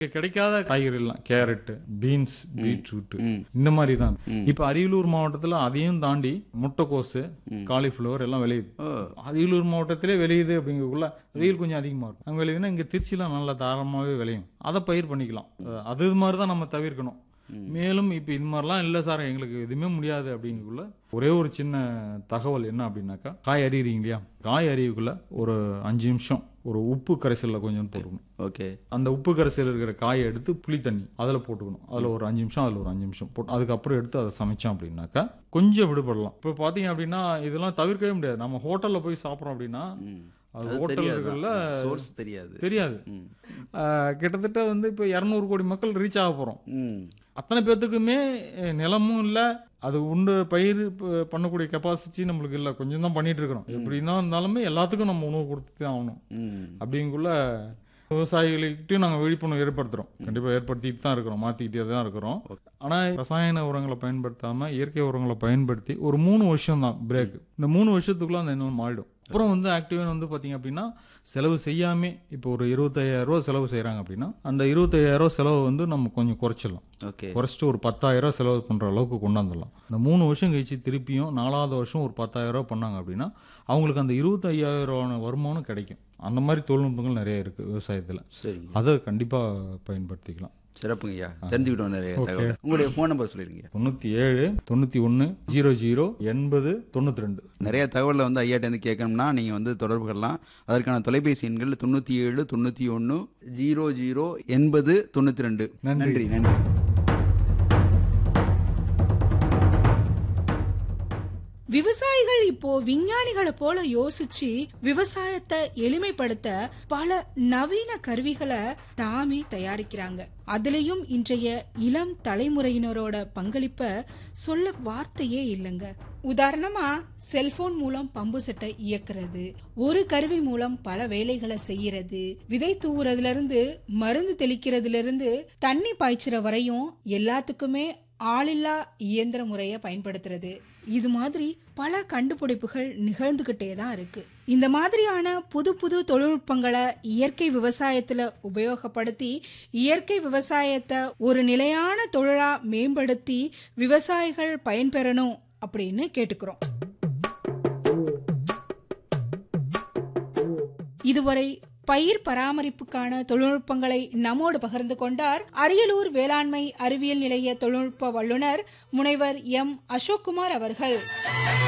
இங்க கிடைக்காத காய்கறிலாம் கேரட் பீன்ஸ் பீட்ரூட் ம். இந்த மாதிரி தான் இப்ப அரியலூர் மாவட்டத்துல அதையும் தாண்டி முட்டைக்கோசு காலிஃப்ளவர் எல்லாம் விளையுது ஓ அரியலூர் மாவட்டத்திலே விளையுது அப்படிங்கக்குள்ள வெயில் கொஞ்சம் அதிகமா இருக்கும் அங்க விளையுதுன்னா இங்க திருச்சிலாம் நல்லா தாராளமாவே விளையும் அதை பயிர் பண்ணிக்கலாம் அஹ் அது இது மாதிரி தான் நம்ம தவிர்க்கணும் மேலும் இப்ப இது மாதிரிலாம் இல்ல சார் எங்களுக்கு எதுவுமே முடியாது அப்படிங்கக்குள்ள ஒரே ஒரு சின்ன தகவல் என்ன அப்படின்னாக்கா காய் அறியறீங்க இல்லையா காய் அறிவுக்குள்ள ஒரு அஞ்சு நிமிஷம் ஒரு உப்பு கரைசல்ல கொஞ்சம் போட்டுக்கணும் ஓகே அந்த உப்பு கரைசல் இருக்கிற காயை எடுத்து புளி தண்ணி அதில் போட்டுக்கணும் அதில் ஒரு அஞ்சு நிமிஷம் அதில் ஒரு அஞ்சு நிமிஷம் போட்டு அதுக்கப்புறம் எடுத்து அதை சமைச்சோம் அப்படின்னாக்கா கொஞ்சம் விடுபடலாம் இப்போ பார்த்தீங்க அப்படின்னா இதெல்லாம் தவிர்க்கவே முடியாது நம்ம ஹோட்டலில் போய் சாப்பிட்றோம் அப்படின்னா ம். அது அது ஹோட்டல்களில் தெரியாது சோர்ஸ் தெரியாது தெரியாது ம். ஆஹ் கிட்டத்தட்ட வந்து இப்போ இரநூறு கோடி மக்கள் ரீச் ஆக போகிறோம் ம் அத்தனை பேர்த்துக்குமே அஹ், நிலமும் இல்லை அது உண்டு பயிர் ப- பண்ணக்கூடிய கெப்பாசிட்டி நம்மளுக்கு இல்லை கொஞ்சம் தான் பண்ணிட்டு இருக்கிறோம் எப்படின்னா இருந்தாலுமே எல்லாத்துக்கும் நம்ம உணவு கொடுத்து தான் ஆகணும் ம் அப்படிங்குள்ள விவசாயிகள்கிட்டயும் நாங்கள் விழிப்புணர்வு ஏற்படுத்துகிறோம் கண்டிப்பாக ஏற்படுத்திட்டு தான் இருக்கிறோம் மாற்றிக்கிட்டே தான் இருக்கிறோம் ஆனால் ரசாயன உரங்களை பயன்படுத்தாமல் இயற்கை உரங்களை பயன்படுத்தி ஒரு மூணு வருஷம் தான் பிரேக் இந்த மூணு வருஷத்துக்குள்ள அந்த இன்னும் மாறிடும் அப்புறம் வந்து ஆக்டிவன் வந்து பார்த்தீங்க அப்படின்னா செலவு செய்யாமே இப்போ ஒரு இருபத்தையாயிரம் ரூபா செலவு செய்கிறாங்க அப்படின்னா அந்த இருபத்தையாயிரம் ரூபா செலவு வந்து நம்ம கொஞ்சம் குறைச்சிடலாம் ஓகே குறைச்சிட்டு ஒரு பத்தாயிரம் ரூபாய் செலவு பண்ணுற அளவுக்கு கொண்டாந்துடலாம் இந்த மூணு வருஷம் கழிச்சு திருப்பியும் நாலாவது வருஷம் ஒரு பத்தாயிரம் ரூபாய் பண்ணாங்க அப்படின்னா அவங்களுக்கு அந்த இருபத்தையாயிரம் வருமானம் கிடைக்கும் அந்த மாதிரி தொழில்நுட்பங்கள் நிறைய இருக்கு விவசாயத்தில் சரிங்க அதை கண்டிப்பாக பயன்படுத்திக்கலாம் சிறப்புங்கய்யா தெரிஞ்சுக்கிட்டோம் நிறைய தகவல் உங்களுடைய ஃபோன் நம்பர் சொல்லிருங்க தொண்ணூற்றி ஏழு தொண்ணூற்றி ஒன்று ஜீரோ ஜீரோ எண்பது தொண்ணூற்றி ரெண்டு நிறைய தகவலை வந்து ஐயாட்ட இருந்து கேட்கணும்னா நீங்கள் வந்து தொடர்பு கொள்ளலாம் அதற்கான தொலைபேசி எண்கள் தொண்ணூற்றி ஏழு தொண்ணூற்றி ஒன்று ஜீரோ ஜீரோ எண்பது தொண்ணூற்றி ரெண்டு நன்றி. நன்றி நன்றி விவசாயிகள் இப்போ விஞ்ஞானிகளை போல யோசிச்சு விவசாயத்தை எளிமைப்படுத்த பல நவீன கருவிகளை தாமே தயாரிக்கிறாங்க அதுலயும் இன்றைய இளம் தலைமுறையினரோட பங்களிப்ப சொல்ல வார்த்தையே இல்லைங்க உதாரணமா செல்போன் மூலம் பம்பு செட்டை இயக்குறது ஒரு கருவி மூலம் பல வேலைகளை செய்யறது விதை தூவுறதுல இருந்து மருந்து தெளிக்கிறதுல இருந்து தண்ணி பாய்ச்சுற வரையும் எல்லாத்துக்குமே ஆளில்லா இயந்திர முறையை பயன்படுத்துறது இது மாதிரி பல கண்டுபிடிப்புகள் நிகழ்ந்துகிட்டே தான் இருக்கு இந்த மாதிரியான புது புது தொழில்நுட்பங்களை இயற்கை விவசாயத்துல உபயோகப்படுத்தி இயற்கை விவசாயத்தை ஒரு நிலையான தொழிலா மேம்படுத்தி விவசாயிகள் பயன்பெறணும் அப்படின்னு கேட்டுக்கிறோம் இதுவரை பயிர் பராமரிப்புக்கான தொழில்நுட்பங்களை நம்மோடு பகிர்ந்து கொண்டார் அரியலூர் வேளாண்மை அறிவியல் நிலைய தொழில்நுட்ப வல்லுநர் முனைவர் எம் அசோக்குமார் அவர்கள்